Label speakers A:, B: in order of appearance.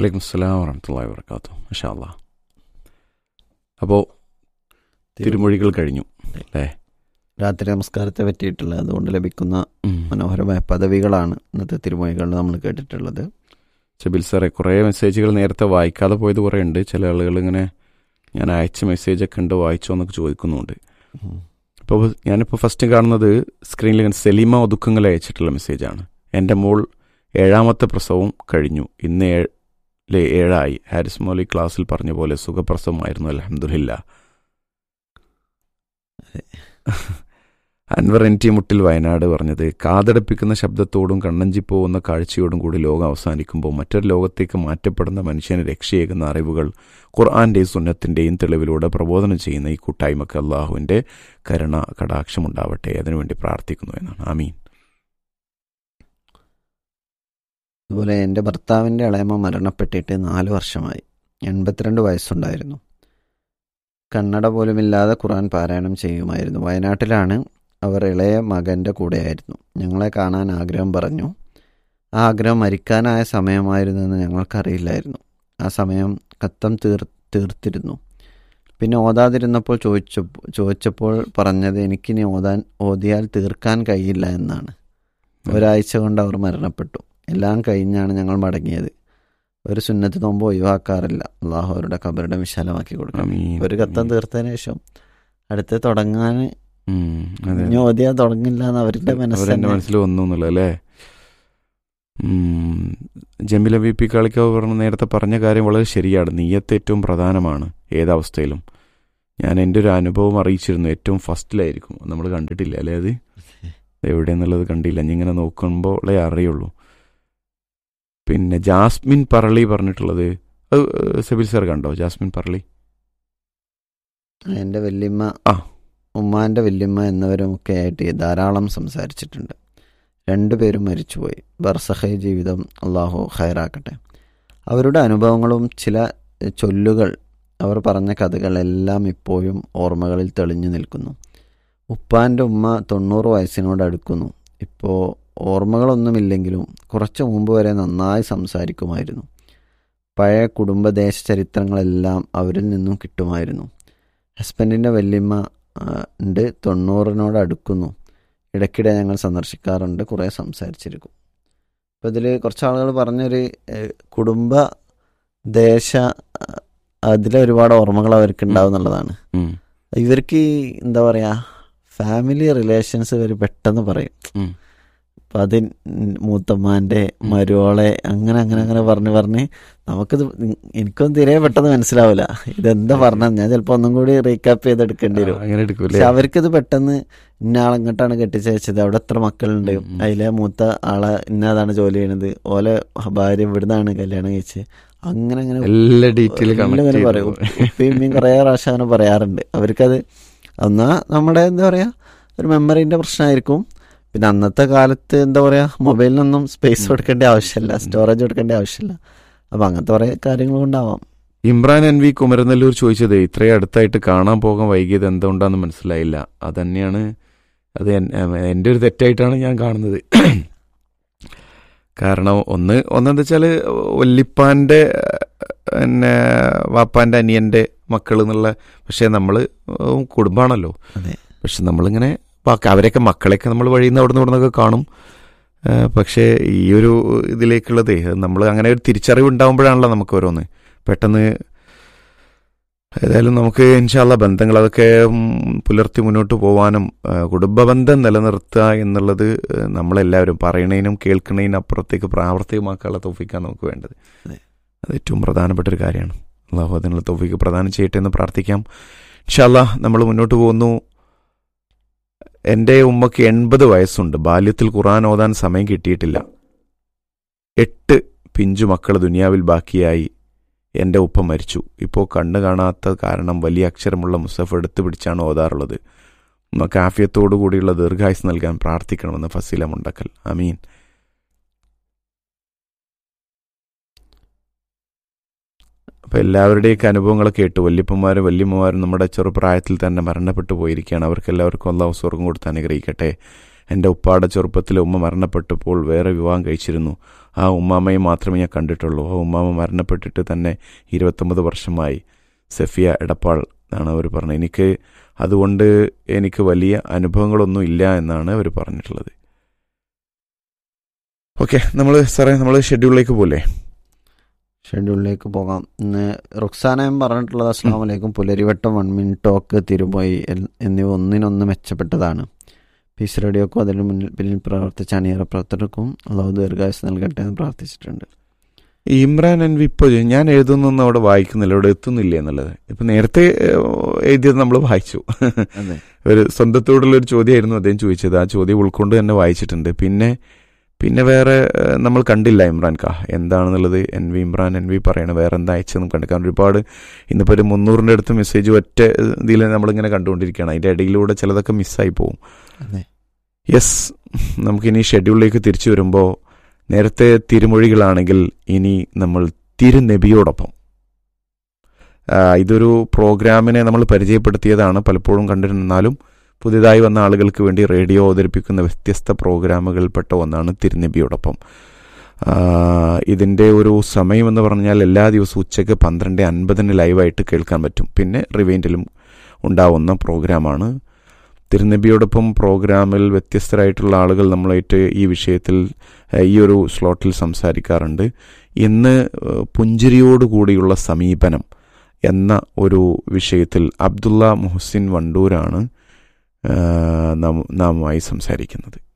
A: വലൈക്കും സ്ലാം വറഹമത്തല്ലാ വർക്കാത്തു മഷാ അല്ലാ അപ്പോൾ തിരുമൊഴികൾ കഴിഞ്ഞു അല്ലേ
B: രാത്രി നമസ്കാരത്തെ പറ്റിയിട്ടുള്ള അതുകൊണ്ട് ലഭിക്കുന്ന
A: ഉം.
B: മനോഹരമായ പദവികളാണ് ഇന്നത്തെ തിരുമൊഴികളിൽ നമ്മൾ കേട്ടിട്ടുള്ളത്
A: ഷബിൽ സാറെ കുറേ മെസ്സേജുകൾ നേരത്തെ വായിക്കാതെ പോയത് കുറേ ഉണ്ട് ചില ആളുകൾ ഇങ്ങനെ ഞാൻ അയച്ച മെസ്സേജൊക്കെ ഉണ്ട് വായിച്ചോ എന്നൊക്കെ ചോദിക്കുന്നുണ്ട് അപ്പോൾ ഞാനിപ്പോൾ ഫസ്റ്റ് കാണുന്നത് സ്ക്രീനിൽ ഇങ്ങനെ സെലിമ ഒതുക്കങ്ങൾ അയച്ചിട്ടുള്ള മെസ്സേജാണ് എൻ്റെ മോൾ ഏഴാമത്തെ പ്രസവം കഴിഞ്ഞു ഇന്ന് ഏഴിലെ ഏഴായി ഹാരിസ് മോലി ക്ലാസ്സിൽ പറഞ്ഞ പോലെ സുഖപ്രസവമായിരുന്നു അലഹമുല്ല അൻവർ എൻ ടി മുട്ടിൽ വയനാട് പറഞ്ഞത് കാതടപ്പിക്കുന്ന ശബ്ദത്തോടും കണ്ണഞ്ചി പോകുന്ന കാഴ്ചയോടും കൂടി ലോകം അവസാനിക്കുമ്പോൾ മറ്റൊരു ലോകത്തേക്ക് മാറ്റപ്പെടുന്ന മനുഷ്യന് രക്ഷയേകുന്ന അറിവുകൾ ഖുർആന്റെയും സുന്നത്തിന്റെയും തെളിവിലൂടെ പ്രബോധനം ചെയ്യുന്ന ഈ കൂട്ടായ്മക്ക് അള്ളാഹുവിന്റെ കരുണ കടാക്ഷമുണ്ടാവട്ടെ അതിനുവേണ്ടി പ്രാർത്ഥിക്കുന്നു എന്നാണ് ആമീൻ
B: അതുപോലെ എൻ്റെ ഭർത്താവിൻ്റെ ഇളയമ മരണപ്പെട്ടിട്ട് നാല് വർഷമായി എൺപത്തിരണ്ട് വയസ്സുണ്ടായിരുന്നു കണ്ണട പോലുമില്ലാതെ ഖുർആൻ പാരായണം ചെയ്യുമായിരുന്നു വയനാട്ടിലാണ് അവർ ഇളയ മകൻ്റെ കൂടെയായിരുന്നു ഞങ്ങളെ കാണാൻ ആഗ്രഹം പറഞ്ഞു ആ ആഗ്രഹം മരിക്കാനായ സമയമായിരുന്നെന്ന് ഞങ്ങൾക്കറിയില്ലായിരുന്നു ആ സമയം കത്തം തീർ തീർത്തിരുന്നു പിന്നെ ഓതാതിരുന്നപ്പോൾ ചോദിച്ചു ചോദിച്ചപ്പോൾ പറഞ്ഞത് എനിക്കിനി ഓതാൻ ഓതിയാൽ തീർക്കാൻ കഴിയില്ല എന്നാണ് ഒരാഴ്ച കൊണ്ട് അവർ മരണപ്പെട്ടു എല്ലാം കഴിഞ്ഞാണ് ഞങ്ങൾ മടങ്ങിയത് ഒരു സുന്നത്ത് നോമ്പ് ഒഴിവാക്കാറില്ല അള്ളാഹു അവരുടെ കബറിടം വിശാലമാക്കി കൊടുക്കണം
A: ആമീൻ.
B: ഒരു കത്തം തീർത്തതിന് ശേഷം അടുത്ത് തുടങ്ങാൻ
A: ഉം, അതെ
B: ഇനി ഓതിയാൽ തുടങ്ങില്ല എന്ന് അവരുടെ
A: അവരെന്റെ
B: മനസ്സിൽ
A: മനസ്സിൽ വന്നു എന്നുള്ളത് അല്ലേ ഉം, ജമില വി പി കാളിക്കാവ് പറഞ്ഞ നേരത്തെ പറഞ്ഞ കാര്യം വളരെ ശരിയാണ് നീയത്ത് ഏറ്റവും പ്രധാനമാണ് ഏതവസ്ഥയിലും ഞാൻ എൻ്റെ ഒരു അനുഭവം അറിയിച്ചിരുന്നു ഏറ്റവും ഫസ്റ്റിലായിരിക്കും നമ്മൾ കണ്ടിട്ടില്ല അല്ലേ അത് എവിടെയെന്നുള്ളത് കണ്ടില്ല ഞാൻ ഇങ്ങനെ നോക്കുമ്പോഴേ അറിയുള്ളൂ പിന്നെ ജാസ്മിൻ പറളി പറഞ്ഞിട്ടുള്ളത് അത് സെബിൽ സാർ കണ്ടോ ജാസ്മിൻ പറളി
B: എൻ്റെ വല്യമ്മ
A: ആ.
B: ഉമ്മാൻ്റെ വല്യമ്മ എന്നിവരുമൊക്കെ ആയിട്ട് ധാരാളം സംസാരിച്ചിട്ടുണ്ട് രണ്ടുപേരും മരിച്ചുപോയി ബർസഹ ജീവിതം അള്ളാഹു ഖൈറാക്കട്ടെ അവരുടെ അനുഭവങ്ങളും ചില ചൊല്ലുകൾ അവർ പറഞ്ഞ കഥകളെല്ലാം ഇപ്പോഴും ഓർമ്മകളിൽ തെളിഞ്ഞു നിൽക്കുന്നു ഉപ്പാൻ്റെ ഉമ്മ തൊണ്ണൂറ് വയസ്സിനോട് അടുക്കുന്നു ഇപ്പോൾ ഓർമ്മകളൊന്നുമില്ലെങ്കിലും കുറച്ച് മുമ്പ് വരെ നന്നായി സംസാരിക്കുമായിരുന്നു പഴയ കുടുംബദേശ ചരിത്രങ്ങളെല്ലാം അവരിൽ നിന്നും കിട്ടുമായിരുന്നു ഹസ്ബൻഡിൻ്റെ വല്യമ്മ ആ, ഉണ്ട് തൊണ്ണൂറിനോട് അടുക്കുന്നു ഇടയ്ക്കിടെ ഞങ്ങൾ സന്ദർശിക്കാറുണ്ട് കുറേ സംസാരിച്ചിരിക്കും അപ്പോൾ ഇതിൽ കുറച്ച് ആളുകൾ പറഞ്ഞൊരു ഏഹ്, കുടുംബ ദേശ ആ, അതിലെ ഒരുപാട് ഓർമ്മകൾ അവർക്ക് ഉണ്ടാവും എന്നുള്ളതാണ്
A: ഉം,
B: ഇവർക്ക് ഈ എന്താ പറയുക ഫാമിലി റിലേഷൻസ് ഇവർ പെട്ടെന്ന് പറയും
A: ഉം.
B: അപ്പം അത് മൂത്തമ്മാൻ്റെ മരുവോളെ അങ്ങനെ അങ്ങനെ അങ്ങനെ പറഞ്ഞ് പറഞ്ഞ് നമുക്കിത് എനിക്കൊന്നും തീരെ പെട്ടെന്ന് മനസ്സിലാവില്ല ഇതെന്താ പറഞ്ഞത് ഞാൻ ചിലപ്പോൾ ഒന്നും കൂടി റീക്യാപ്പ് ചെയ്തെടുക്കേണ്ടി വരും
A: അങ്ങനെ എടുക്കൂലേ
B: പക്ഷെ അവർക്കിത് പെട്ടെന്ന് ഇന്ന ആളെങ്ങോട്ടാണ് കെട്ടിച്ചയച്ചത് അവിടെ എത്ര മക്കളുണ്ട്
A: ഉം, ഉം.
B: അതിലെ മൂത്ത ആളെ ഇന്നതാണ് ജോലി ചെയ്യണത് ഓലെ ഭാര്യ ഇവിടുന്നാണ് കല്യാണം കഴിച്ച് അങ്ങനെ അങ്ങനെ
A: എല്ലാ ഡീറ്റെയിൽ
B: എല്ലാം ഇങ്ങനെ പറയും ഉപ്പയും ഉമ്മയും കുറേ പ്രാവശ്യം അങ്ങനെ പറയാറുണ്ട് അവർക്കത് എന്നാ നമ്മുടെ എന്താ പറയാ ഒരു മെമ്മറീന്റെ പ്രശ്നമായിരിക്കും പിന്നെ അന്നത്തെ കാലത്ത് എന്താ പറയാ മൊബൈലിനൊന്നും സ്പേസ് കൊടുക്കേണ്ട ആവശ്യമില്ല സ്റ്റോറേജ് കൊടുക്കേണ്ട ആവശ്യമില്ല അപ്പൊ അങ്ങനത്തെ കുറെ കാര്യങ്ങളും ഉണ്ടാവാം
A: ഇമ്രാൻ എൻ വി കുമരനെല്ലൂർ ചോദിച്ചത് ഇത്രയും അടുത്തായിട്ട് കാണാൻ പോകാൻ വൈകിയത് എന്തുകൊണ്ടാന്ന് മനസ്സിലായില്ല അത് തന്നെയാണ് അത് എൻ- എൻ്റെ ഒരു തെറ്റായിട്ടാണ് ഞാൻ കാണുന്നത് കാരണം ഒന്ന് ഒന്നെന്താ വെച്ചാൽ വല്ലിപ്പാൻ്റെ പിന്നെ വാപ്പാൻ്റെ അനിയൻ്റെ മക്കൾ എന്നുള്ള പക്ഷേ നമ്മൾ കുടുംബമാണല്ലോ
B: അതെ
A: പക്ഷെ നമ്മളിങ്ങനെ ബാക്കി അവരെയൊക്കെ മക്കളെയൊക്കെ നമ്മൾ വഴിയിൽ നിന്ന് അവിടെ നിന്ന് ഇവിടെ നിന്നൊക്കെ കാണും ആ, പക്ഷേ ഈ ഒരു ഇതിലേക്കുള്ളതേ നമ്മൾ അങ്ങനെ ഒരു തിരിച്ചറിവ് ഉണ്ടാകുമ്പോഴാണല്ലോ നമുക്ക് ഓരോന്ന് പെട്ടെന്ന് ഏതായാലും നമുക്ക് ഇൻഷാല്ല ബന്ധങ്ങൾ അതൊക്കെ ഉം, പുലർത്തി മുന്നോട്ട് പോകാനും ആ, കുടുംബബന്ധം നിലനിർത്തുക എന്നുള്ളത് ആ, നമ്മളെല്ലാവരും പറയണതിനും കേൾക്കുന്നതിനും അപ്പുറത്തേക്ക് പ്രാവർത്തികമാക്കാനുള്ള തോഫിക്കാൻ നമുക്ക് വേണ്ടത്
B: അതെ.
A: അത് ഏറ്റവും പ്രധാനപ്പെട്ട ഒരു കാര്യമാണ് അള്ളാഹു അതിനുള്ള തോഫിക്ക് പ്രദാനം ചെയ്യട്ടെ എന്ന് പ്രാർത്ഥിക്കാം ഇൻഷാല്ല നമ്മൾ മുന്നോട്ട് പോകുന്നു എൻ്റെ ഉമ്മക്ക് എൺപത് വയസ്സുണ്ട് ബാല്യത്തിൽ ഖുറാൻ ഓതാൻ സമയം കിട്ടിയിട്ടില്ല എട്ട് പിഞ്ചു മക്കൾ ദുനിയാവിൽ ബാക്കിയായി എൻ്റെ ഉപ്പ മരിച്ചു ഇപ്പോൾ കണ്ണ് കാണാത്ത കാരണം വലിയ അക്ഷരമുള്ള മുസഫ് എടുത്തു പിടിച്ചാണ് ഓതാറുള്ളത് നമുക്ക് ആഫിയത്തോടു കൂടിയുള്ള ദീർഘായുസ് നൽകാൻ പ്രാർത്ഥിക്കണമെന്ന് ഫസീല മുണ്ടക്കൽ അമീൻ അപ്പോൾ എല്ലാവരുടെയൊക്കെ അനുഭവങ്ങളൊക്കെ കേട്ടു വല്യപ്പന്മാരും വല്യമ്മമാരും നമ്മുടെ ചെറുപ്രായത്തിൽ തന്നെ മരണപ്പെട്ടു പോയിരിക്കുകയാണ് അവർക്കെല്ലാവർക്കും അള്ളാഹു സ്വർഗം കൊടുത്ത് അനുഗ്രഹിക്കട്ടെ എൻ്റെ ഉപ്പാടെ ചെറുപ്പത്തിൽ ഉമ്മ മരണപ്പെട്ടപ്പോൾ വേറെ വിവാഹം കഴിച്ചിരുന്നു ആ ഉമ്മാമയെ മാത്രമേ ഞാൻ കണ്ടിട്ടുള്ളൂ ആ ഉമ്മാമ മരണപ്പെട്ടിട്ട് തന്നെ ഇരുപത്തൊമ്പത് വർഷമായി സഫിയ എടപ്പാൾ എന്നാണ് അവർ പറഞ്ഞത് എനിക്ക് അതുകൊണ്ട് എനിക്ക് വലിയ അനുഭവങ്ങളൊന്നും ഇല്ല എന്നാണ് അവർ പറഞ്ഞിട്ടുള്ളത് ഓക്കെ നമ്മൾ സാറേ നമ്മൾ ഷെഡ്യൂളിലേക്ക് പോലെ
B: ഷെഡ്യൂളിലേക്ക് പോകാം ഇന്ന് റുക്സാനയം പറഞ്ഞിട്ടുള്ളത് അസ്സാം വലൈക്കും Pularivattam one min talk Thirumozhi എൽ- എന്നിവ ഒന്നിനൊന്ന് മെച്ചപ്പെട്ടതാണ് പീസ് റേഡിയോക്കും അതിന് മുന്നിൽ പിന്നിൽ പ്രവർത്തിച്ച അണിയറ പ്രവർത്തകർക്കും അള്ളാഹു ദീർഘായുസ് നൽകട്ടെ എന്ന് പ്രാർത്ഥിച്ചിട്ടുണ്ട്
A: ഈ ഇമ്രാൻ അൻവി ഇപ്പോൾ ഞാൻ എഴുതുന്നൊന്നും അവിടെ വായിക്കുന്നില്ല അവിടെ എത്തുന്നില്ല എന്നുള്ളത് ഇപ്പം നേരത്തെ ഏഹ്, എഴുതിയത് നമ്മൾ വായിച്ചു
B: അതെ
A: ഒരു സ്വന്തത്തോടുള്ള ഒരു ചോദ്യമായിരുന്നു അദ്ദേഹം ചോദിച്ചത് ആ ചോദ്യം ഉൾക്കൊണ്ട് തന്നെ വായിച്ചിട്ടുണ്ട് പിന്നെ പിന്നെ വേറെ ഏഹ്, നമ്മൾ കണ്ടില്ല ഇമ്രാൻ ഖാ എന്താണെന്നുള്ളത് N V Imran N V പറയണം വേറെ എന്താ അയച്ചതെന്നും കണ്ടു കാരണം ഒരുപാട് ഇന്നിപ്പോൾ ഒരു മുന്നൂറിൻ്റെ അടുത്ത് മെസ്സേജ് ഒറ്റ ഇതിൽ നമ്മളിങ്ങനെ കണ്ടുകൊണ്ടിരിക്കുകയാണ് അതിൻ്റെ ഇടയിലൂടെ ചിലതൊക്കെ മിസ്സായി പോകും
B: അതെ
A: യെസ് നമുക്കിനി ഷെഡ്യൂളിലേക്ക് തിരിച്ചു വരുമ്പോൾ നേരത്തെ തിരുമൊഴികളാണെങ്കിൽ ഇനി നമ്മൾ തിരുനബിയോടൊപ്പം ആ, ഇതൊരു പ്രോഗ്രാമിനെ നമ്മൾ പരിചയപ്പെടുത്തിയതാണ് പലപ്പോഴും കണ്ടിരുന്നാലും പുതിയതായി വന്ന ആളുകൾക്ക് വേണ്ടി റേഡിയോ അവതരിപ്പിക്കുന്ന വ്യത്യസ്ത പ്രോഗ്രാമുകൾപ്പെട്ട ഒന്നാണ് തിരുനബിയോടൊപ്പം ആ, ഇതിൻ്റെ ഒരു സമയം എന്ന് പറഞ്ഞാൽ എല്ലാ ദിവസവും ഉച്ചയ്ക്ക് പന്ത്രണ്ട് അൻപതിന് ലൈവായിട്ട് കേൾക്കാൻ പറ്റും പിന്നെ റിവൈൻഡിലും ഉണ്ടാവുന്ന പ്രോഗ്രാമാണ് തിരുനബിയോടൊപ്പം പ്രോഗ്രാമിൽ വ്യത്യസ്തരായിട്ടുള്ള ആളുകൾ നമ്മളായിട്ട് ഈ വിഷയത്തിൽ ഏഹ്, ഈ ഒരു സ്ലോട്ടിൽ സംസാരിക്കാറുണ്ട് ഇന്ന് ഏഹ്, പുഞ്ചിരിയോടുകൂടിയുള്ള സമീപനം എന്ന ഒരു വിഷയത്തിൽ അബ്ദുള്ള മുഹസിൻ വണ്ടൂരാണ് ഏഹ്, നാം നാമുമായി സംസാരിക്കുന്നത്